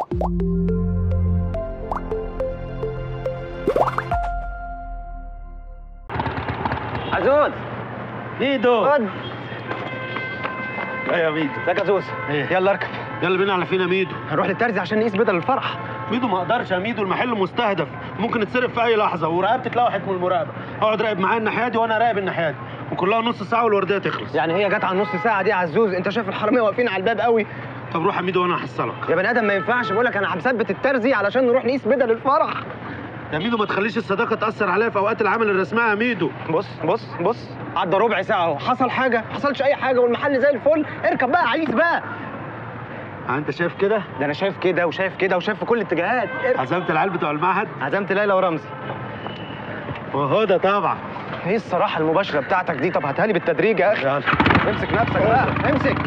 عزوز ميدو خد ايه يا ميدو ازيك يا زوز إيه؟ يلا اركب يلا بينا على فينا ميدو هنروح للترزي عشان نقيس بدل الفرح ميدو ما اقدرش يا ميدو المحل مستهدف ممكن يتسرق في اي لحظه ورقبتي اتلوحت من المراقبه اقعد راقب معايا الناحيه دي وانا راقب الناحيه دي وكلها نص ساعه والورديه تخلص يعني هي جت على النص ساعه دي يا عزوز انت شايف الحراميه واقفين على الباب قوي طب روح يا ميدو وانا هحصلك يا بني ادم ما ينفعش بقول لك انا مثبت الترزي علشان نروح نقيس بدل الفرح يا ميدو ما تخليش الصداقه تاثر عليا في اوقات العمل الرسميه يا ميدو بص بص بص عدى ربع ساعه اهو حصل حاجه حصلش اي حاجه والمحل زي الفل اركب بقى عيس بقى ها انت شايف كده ده انا شايف كده وشايف كده وشايف في كل الاتجاهات اركب. عزمت العيال بتوع المعهد عزمت ليلى ورمزي وهو ده طبعا ايه الصراحه المباشره بتاعتك دي طب هاتها لي بالتدريج يا اخي يلا امسك نفسك بقى امسك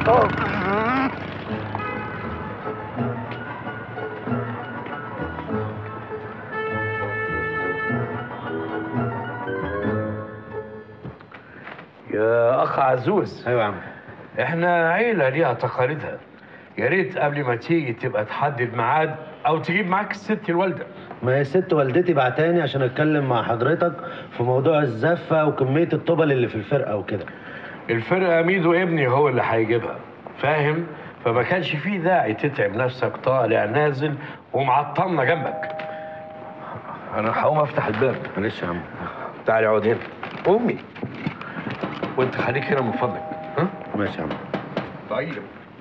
يا اخ عزوز ايوه يا عم احنا عيله ليها تقاليدها يا ريت قبل ما تيجي تبقى تحدد ميعاد او تجيب معاك الست الوالده ما هي ست والدتي بعتاني عشان اتكلم مع حضرتك في موضوع الزفه وكميه الطبل اللي في الفرقه وكده الفرقه ميدو ابني هو اللي هيجيبها فاهم فما كانش فيه داعي تتعب نفسك طالع نازل ومعطلنا جنبك انا هقوم افتح الباب معلش يا عم تعالي اقعد هنا امي وانت خليك هنا من فضلك ها ماشي يا عم طيب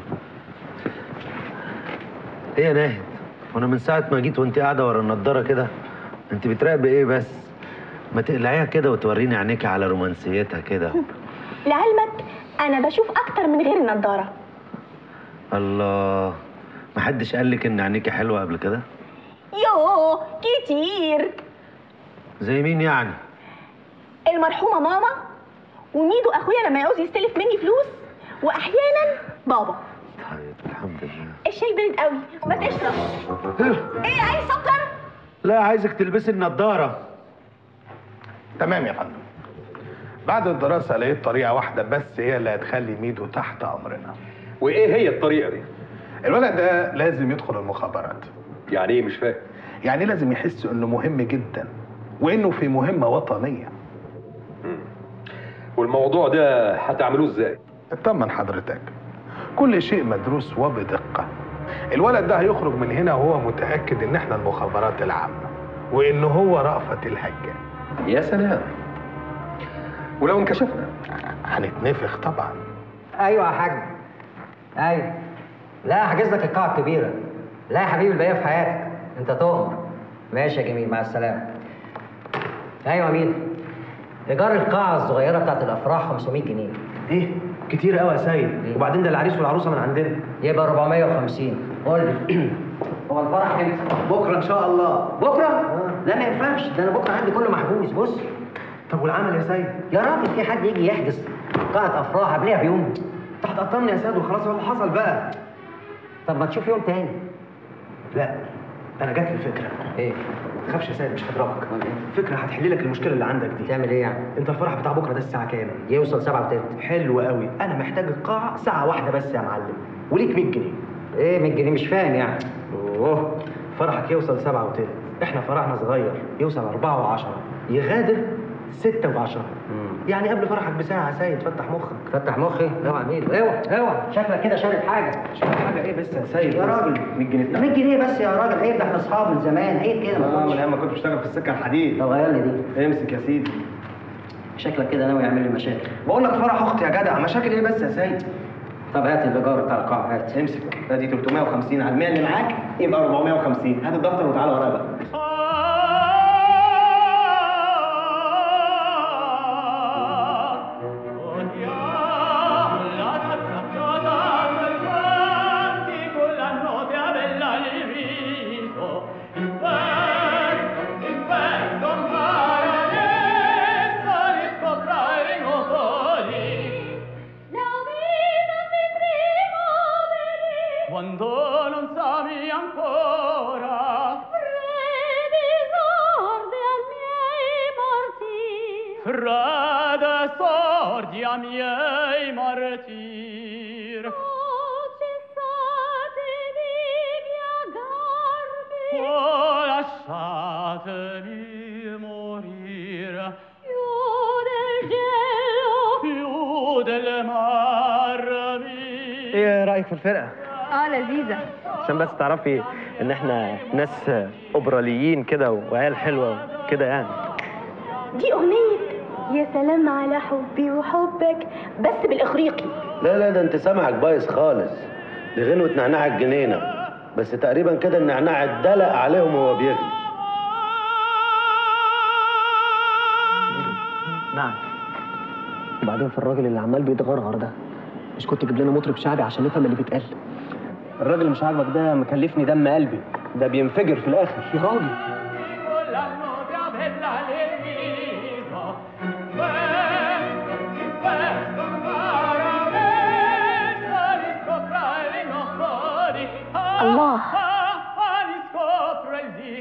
ايه يا ناهد وانا من ساعه ما جيت وانت قاعده ورا النضاره كده انت بتراقبي ايه بس ما تقلعيها كده وتوريني عينيكي على رومانسيتها كده لعلمك انا بشوف اكتر من غير النضاره الله ما حدش قال لك ان عينيكي حلوه قبل كده يوه كتير زي مين يعني المرحومه ماما وميدو اخويا لما يعوز يستلف مني فلوس واحيانا بابا طيب الحمد لله الشاي برد قوي ما تشرب ايه عايز سكر لا عايزك تلبسي النضاره تمام يا فندم بعد الدراسة لقيت طريقة واحدة بس هي اللي هتخلي ميدو تحت أمرنا وايه هي الطريقه دي الولد ده لازم يدخل المخابرات يعني ايه مش فاهم يعني لازم يحس إنه مهم جدا وإنه في مهمة وطنية والموضوع ده هتعملوه ازاي اطمن حضرتك كل شيء مدروس وبدقة الولد ده هيخرج من هنا وهو متأكد إن إحنا المخابرات العامة وإن هو رأفت الهجان يا سلام ولو انكشفنا هنتنفخ طبعا ايوه يا حاج ايوه لا حاجز لك القاعه الكبيره لا يا حبيبي الباقيه في حياتك انت تؤمر ماشي يا جميل مع السلامه ايوه يا مين ايجار القاعه الصغيره بتاعت الافراح 500 جنيه ايه كتير قوي يا سيد وبعدين ده العريس والعروسه من عندنا يبقى 450 قول لي هو الفرح امتى؟ بكره ان شاء الله بكره؟ لا ما ينفعش ده انا بكره عندي كله محجوز بص طب والعمل يا سيد يا راجل في حد يجي يحجز قاعه افراح قبلها بيوم انت هتقطمني يا سيد وخلاص هو اللي حصل بقى طب ما تشوف يوم تاني لا انا جات لي فكره ايه؟ ما تخافش يا سيد مش هضربك امال ايه؟ فكره هتحل لك المشكله اللي عندك دي تعمل ايه يعني؟ انت الفرح بتاع بكره ده الساعه كام يوصل سبعة وتلت حلو قوي انا محتاج القاعه ساعه واحده بس يا معلم وليك 100 جنيه ايه 100 جنيه مش فاهم يعني اوه فرحك يوصل سبعة وتلت احنا فرحنا صغير يوصل أربعة وعشرة يغادر ستة وعشرة يعني قبل فرحك بساعة يا سيد فتح مخك فتح مخي اوعى مين اوعى اوعى شكلك كده شارب حاجه شوف حاجة ايه بس يا سيد يا بس. راجل 100 جنيه بتاعتك. 100 جنيه بس يا راجل عيب ده احنا اصحاب من زمان عيب كده اه ما من تقولش. ايام ما كنت بشتغل في السكة الحديد طب غير لي دي امسك يا سيدي شكلك كده ناوي يعمل لي مشاكل بقول لك فرح اختي يا جدع مشاكل ايه بس يا سيد طب هات الايجار بتاع القاعه هات امسك ادي 350 على المية اللي معاك يبقى 450 هات الدفتر وتعالى ورايا بقى Quando non savi ancora Frede sordi a miei martir lasciatemi morire più del cielo più del mar mio ايه رايك في الفرقه اه لذيذة عشان بس تعرفي ان احنا ناس اوبراليين كده وعيال حلوه كده يعني دي اغنيه يا سلام على حبي وحبك بس بالاخريقي لا لا ده انت سامعك بايظ خالص دي غنوة نعناع الجنينة بس تقريبا كده النعناع اتدلق عليهم وهو بيغلي نعم وبعدين في الراجل اللي عمال بيتغرغر ده مش كنت تجيب لنا مطرب شعبي عشان نفهم اللي بيتقال الراجل اللي مش عاجبك ده مكلفني دم قلبي ده بينفجر في الاخر يا راجل l'anno di bella l'emiso questo questo caramezza li scopra il notori الله. li scopra il di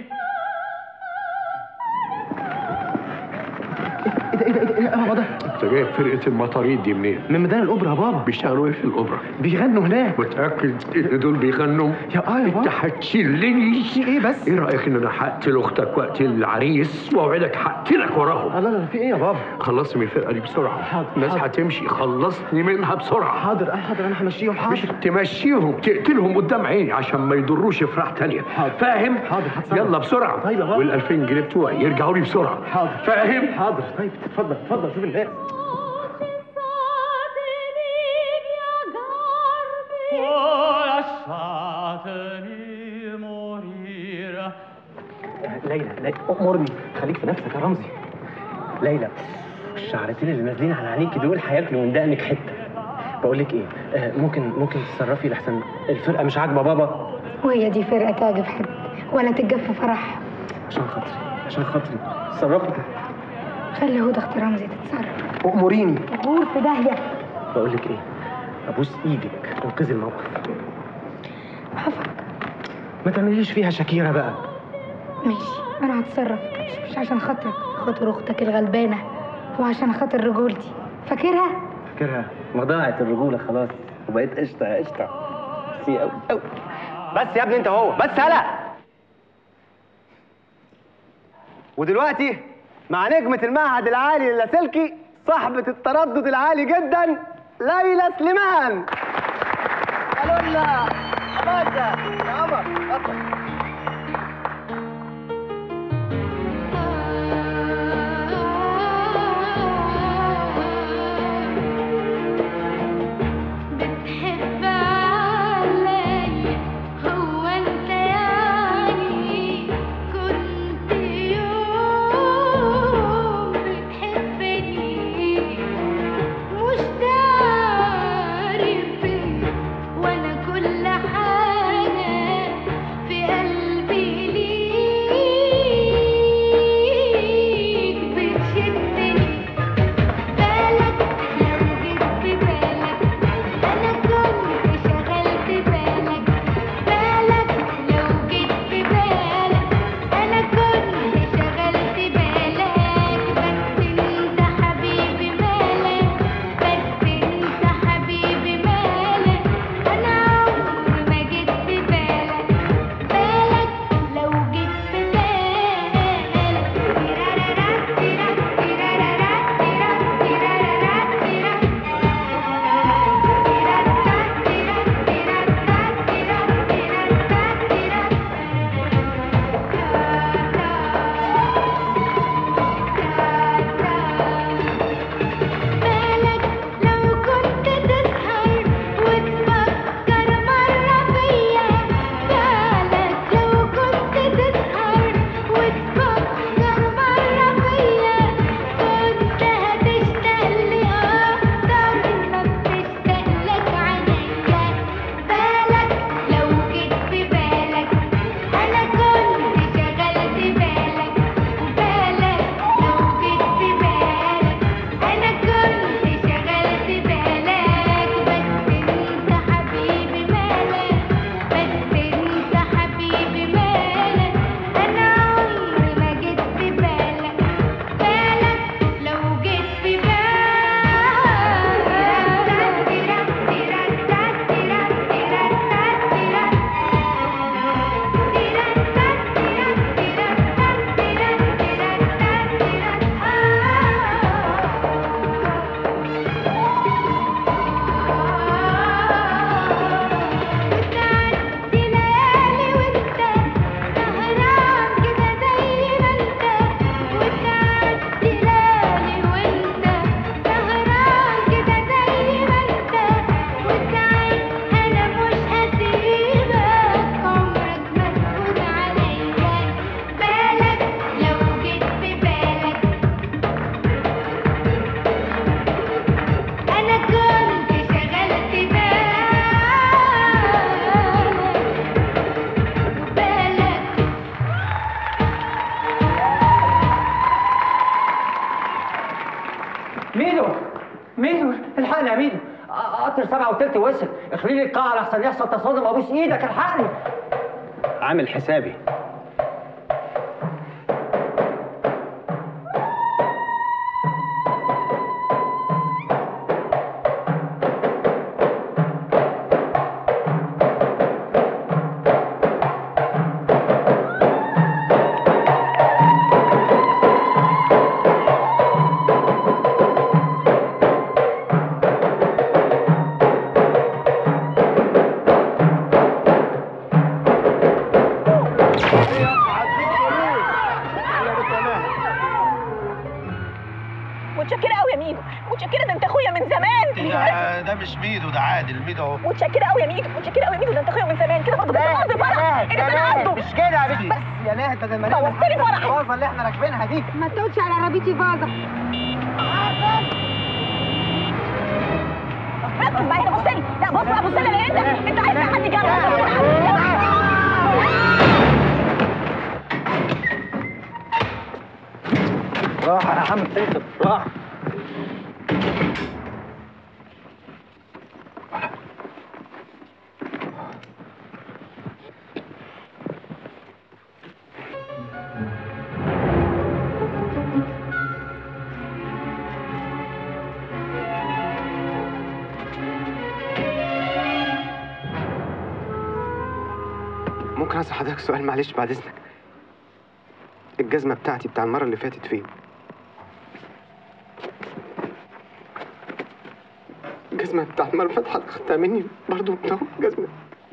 ايه ده ايه ده ايه ده هو ده انت جايب فرقه المطاريد دي منين؟ من ميدان الاوبرا يا بابا بيشتغلوا ايه في الاوبرا؟ بيغنوا هناك متاكد ان دول بيغنوا؟ يا اه يا انت بابا هتشلني في ايه بس ايه رايك ان انا هقتل اختك وقت العريس واوعدك هقتلك وراهم لا لا لا في ايه يا بابا خلصني من الفرقه دي بسرعه حاضر، الناس حاضر. هتمشي خلصني منها بسرعه حاضر اه حاضر انا همشيهم مش حاضر تمشيهم تقتلهم قدام عيني عشان ما يضروش افراح تانية حاضر. فاهم حاضر، هتصرف. يلا بسرعه طيب يا بابا. وال 2000 جنيه بتوعي يرجعوا لي بسرعه حاضر فاهم حاضر طيب اتفضل اتفضل شوف الناس oh lasciatemi morire ليلى ليلى امرني خليك في نفسك يا رمزي ليلى الشعرتين اللي نازلين على عينيكي دول هياكلوا من دقنك حته بقول لك ايه آه ممكن ممكن تتصرفي لحسن الفرقه مش عاجبه بابا وهي دي فرقة تعجب حد ولا تتجف فرح عشان خاطري عشان خاطري تصرفي خلي هدى اختي رمزي تتصرف اموريني غور في داهية بقول لك ايه ابوس ايدك انقذي الموقف هفك ما تعمليش فيها شاكيره بقى ماشي انا هتصرف مش عشان خاطرك خاطر اختك الغلبانة وعشان خاطر رجولتي فاكرها فاكرها ما ضاعت الرجوله خلاص وبقيت قشطه قشطه سي قوي قوي بس يا ابني انت هو بس هلا ودلوقتي مع نجمة المعهد العالي اللاسلكي صاحبة التردد العالي جدا ليلى سليمان الولا باشا يا قمر اتفضل بتحب علي هو انت يعني كنت يوم بتحبني مش تعرف وانا كل حاجة سبعة وتلت وصل اخلي لي القاعة لحسن يحصل تصادم ابوس ايدك الحقني عامل حسابي متشكرة قوي يا ميدو متشكرة ده انت اخويا من زمان ده, ده مش ميدو ده عادل ميدو اهو متشكرة قوي يا ميدو متشكرة قوي يا ميدو ده انت اخويا من زمان كده برضه كنت قصدي فرح ايه ده انا قصده مش كده يا بنتي بس يا ناهد بدل ما خوفتني فرح الفازة اللي احنا راكبينها دي ما تقولش على عربيتي فازة ركز معايا هنا بص لي لا بص بقى بص لي لان انت انت عايز حد جنبك راحة يا عم انت راحة ممكن اسال حضرتك سؤال معلش بعد اذنك الجزمه بتاعتي بتاع المره اللي فاتت فين الجزمه بتاعت المره اللي فاتت حضرتك خدتها مني برضه بتاع جزمه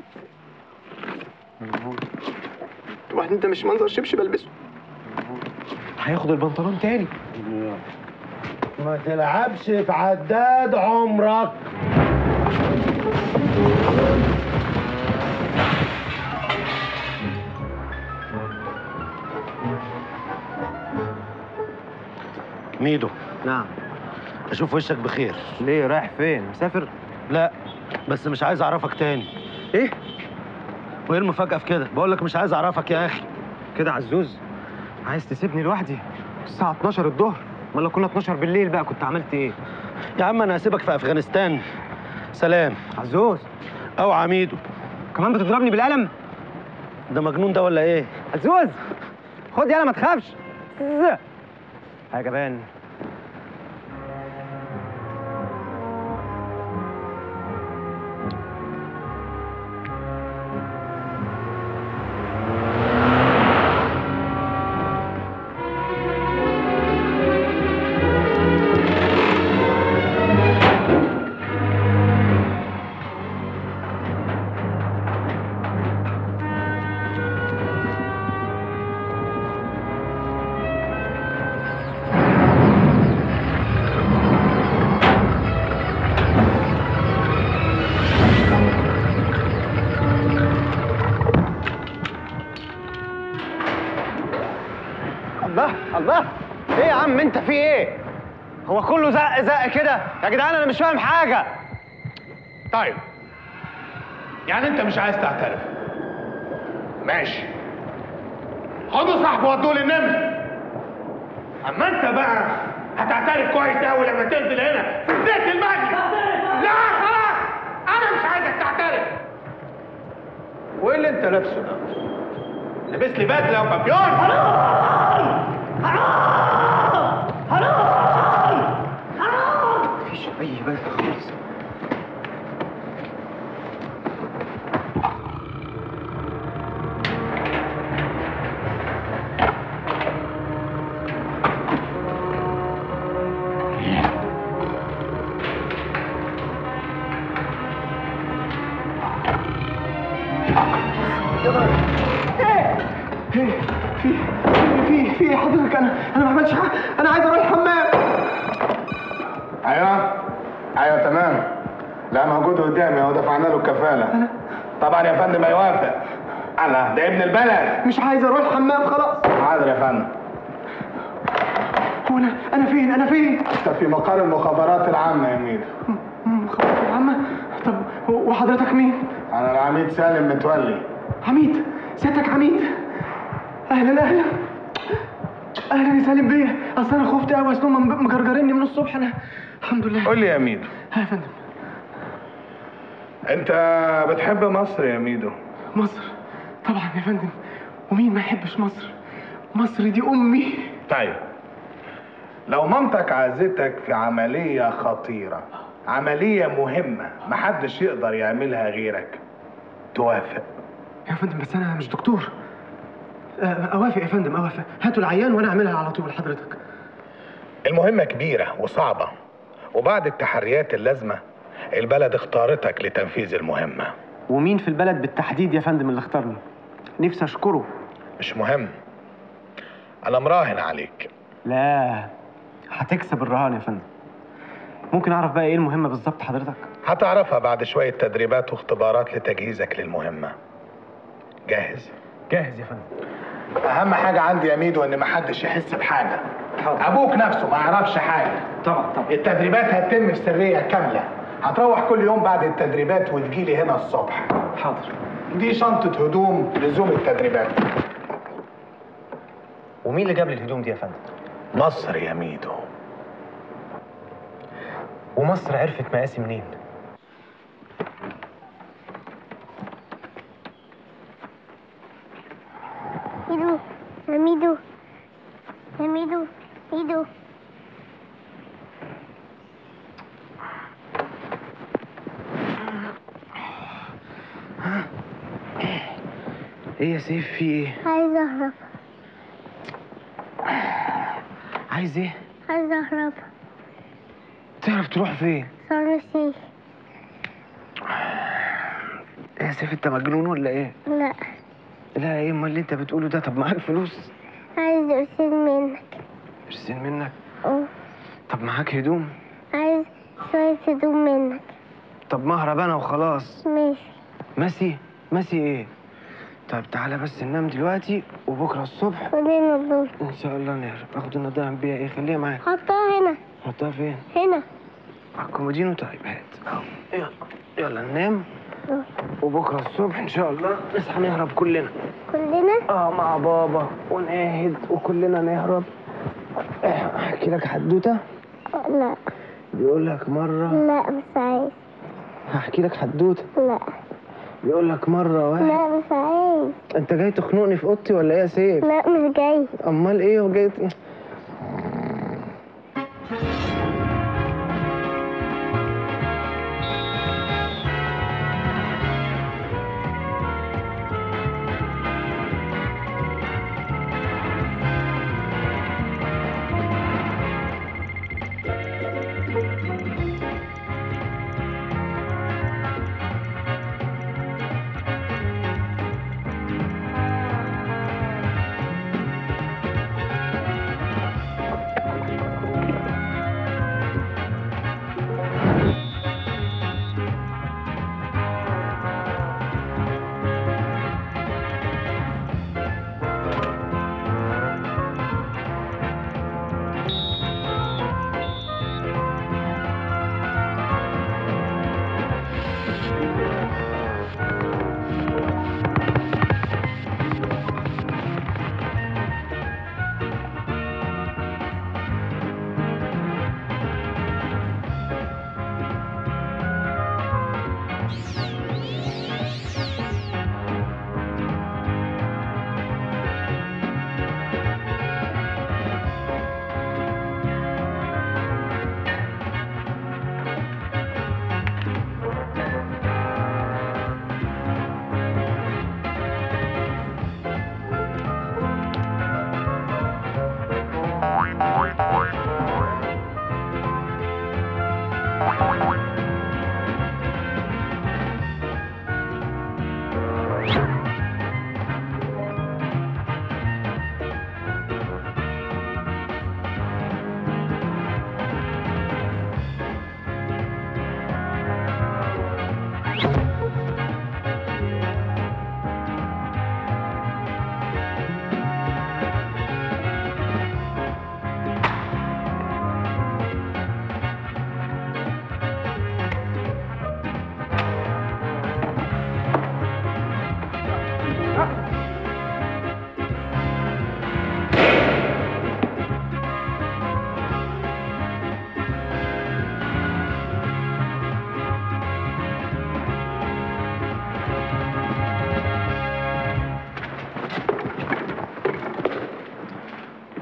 وبعدين ده مش منظر شبشب البسه هياخد البنطلون تاني ما تلعبش في عداد عمرك ميدو نعم اشوف وشك بخير ليه رايح فين مسافر لا بس مش عايز اعرفك تاني ايه وايه المفاجأة في كده بقول لك مش عايز اعرفك يا اخي كده عزوز عايز تسيبني لوحدي الساعه 12 الظهر امال لو كنا 12 بالليل بقى كنت عملت ايه يا عم انا هسيبك في افغانستان سلام عزوز اوعى ميدو كمان بتضربني بالقلم ده مجنون ده ولا ايه عزوز خد يلا ما تخافش ز- يا جبان الله الله ايه يا عم انت في ايه هو كله زق زق كده يا جدعان انا مش فاهم حاجه طيب يعني انت مش عايز تعترف ماشي خدوا صاحبه ودوه للنمر اما انت بقى هتعترف كويس قوي لما تنزل هنا في بدايه المجلس لا خلاص انا مش عايزك تعترف وايه اللي انت لابسه ده لابس لي بدله وبابيون حرام حرام حرام حرام مفيش اي بال خالص في في في في ايه حضرتك انا انا ما عملتش حاجه انا عايز اروح الحمام ايوه ايوه تمام لا موجود قدامي اهو دفعنا له الكفاله طبعا يا فندم هيوافق انا ده ابن البلد مش عايز اروح الحمام خلاص حاضر يا فندم هو انا انا فين انا فين انت في مقر المخابرات العامه يا ميدو مخابرات العامه طب و- وحضرتك مين انا العميد سالم متولي عميد سيادتك عميد اهلا اهلا اهلا يا سالم بيه اصل انا خفت قوي اصل هم مجرجريني من الصبح انا الحمد لله قول لي يا ميدو ها يا فندم انت بتحب مصر يا ميدو مصر طبعا يا فندم ومين ما يحبش مصر مصر دي امي طيب لو مامتك عزتك في عملية خطيرة عملية مهمة محدش يقدر يعملها غيرك توافق يا فندم بس انا مش دكتور آه، اوافق يا فندم اوافق هاتوا العيان وانا اعملها على طول حضرتك المهمة كبيرة وصعبة وبعد التحريات اللازمة البلد اختارتك لتنفيذ المهمة ومين في البلد بالتحديد يا فندم اللي اختارني نفسي اشكره مش مهم أنا مراهن عليك لا هتكسب الرهان يا فندم ممكن اعرف بقى ايه المهمه بالظبط حضرتك هتعرفها بعد شوية تدريبات واختبارات لتجهيزك للمهمة جاهز جاهز يا فندم أهم حاجة عندي يا ميدو إن محدش يحس بحاجة أبوك نفسه ما يعرفش حاجة طبعا طبعا التدريبات هتتم في سرية كاملة هتروح كل يوم بعد التدريبات وتجيلي هنا الصبح حاضر دي شنطة هدوم لزوم التدريبات ومين اللي جاب لي الهدوم دي يا فندم مصر يا ميدو ومصر عرفت مقاسي منين ميدو يا ميدو يا ميدو ميدو ايه يا سيف في ايه عايز اهرب عايز ايه عايز اهرب تعرف تروح فين صار نفسي إيه يا سيف انت مجنون ولا ايه لا لا ايه امال اللي انت بتقوله ده طب معاك فلوس عايز ارسل منك ارسل منك اه طب معاك هدوم عايز شوية هدوم منك طب مهرب انا وخلاص ماشي ماشي ماشي ايه طيب تعالى بس ننام دلوقتي وبكره الصبح خلينا الدور ان شاء الله نهرب اخد النضاره نعمل بيها ايه خليها معاك حطها هنا حطها فين هنا على الكومودينو طيب هات أهو. يلا يلا ننام وبكره الصبح ان شاء الله نصحى نهرب كلنا كلنا اه مع بابا ونعهد وكلنا نهرب احكي لك حدوته لا بيقول لك مره لا مش عايز هحكي لك حدوته لا بيقول لك مره واحد لا مش عايز انت جاي تخنقني في اوضتي ولا ايه يا سيف لا مش جاي امال ايه وجاي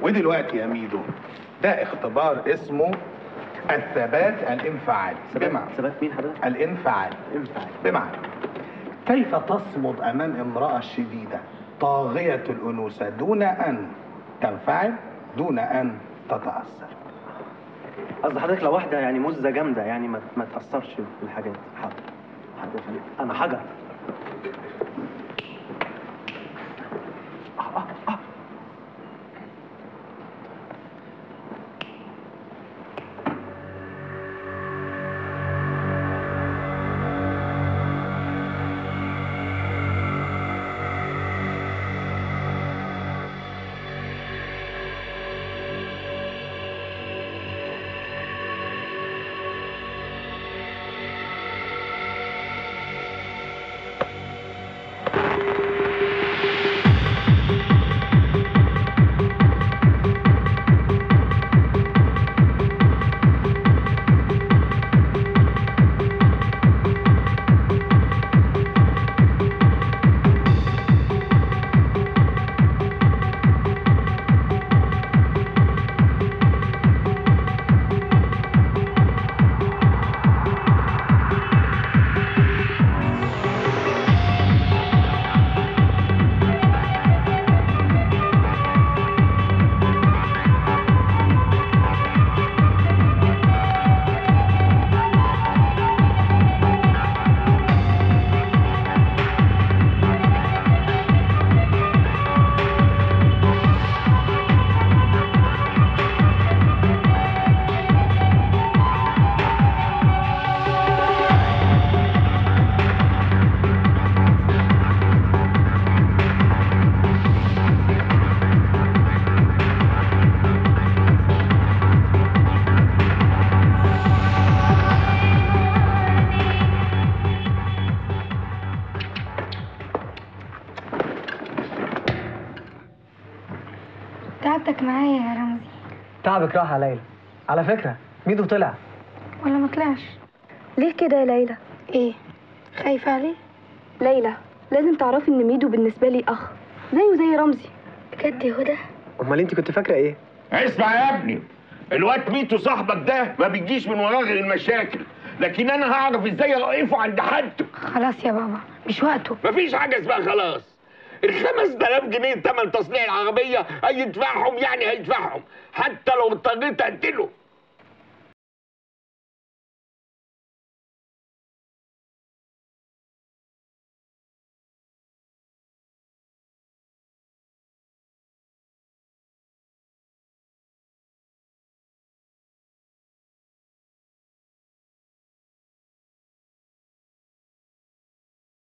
ودلوقتي يا ميدو ده اختبار اسمه الثبات الانفعالي بمعنى ثبات مين حضرتك؟ الانفعالي انفعال بمعنى كيف تصمد امام امراه شديده طاغيه الانوثه دون ان تنفعل دون ان تتاثر قصدي حضرتك لو واحده يعني مزه جامده يعني ما, ما تاثرش في الحاجات حاضر حاضر خليك. انا حجر تعبتك معايا يا رمزي تعبك راح يا ليلى على فكره ميدو طلع ولا ما طلعش ليه كده يا ليلى ايه خايفه عليه ليلى لازم تعرفي ان ميدو بالنسبه لي اخ زيه زي رمزي بجد يا هدى امال انت كنت فاكره ايه اسمع يا ابني الواد ميتو صاحبك ده ما بيجيش من وراه غير المشاكل لكن انا هعرف ازاي اوقفه عند حد خلاص يا بابا مش وقته مفيش حاجه اسمها خلاص ال 5000 جنيه تمن تصنيع العربيه هيدفعهم يعني هيدفعهم حتى لو اضطريت اقتله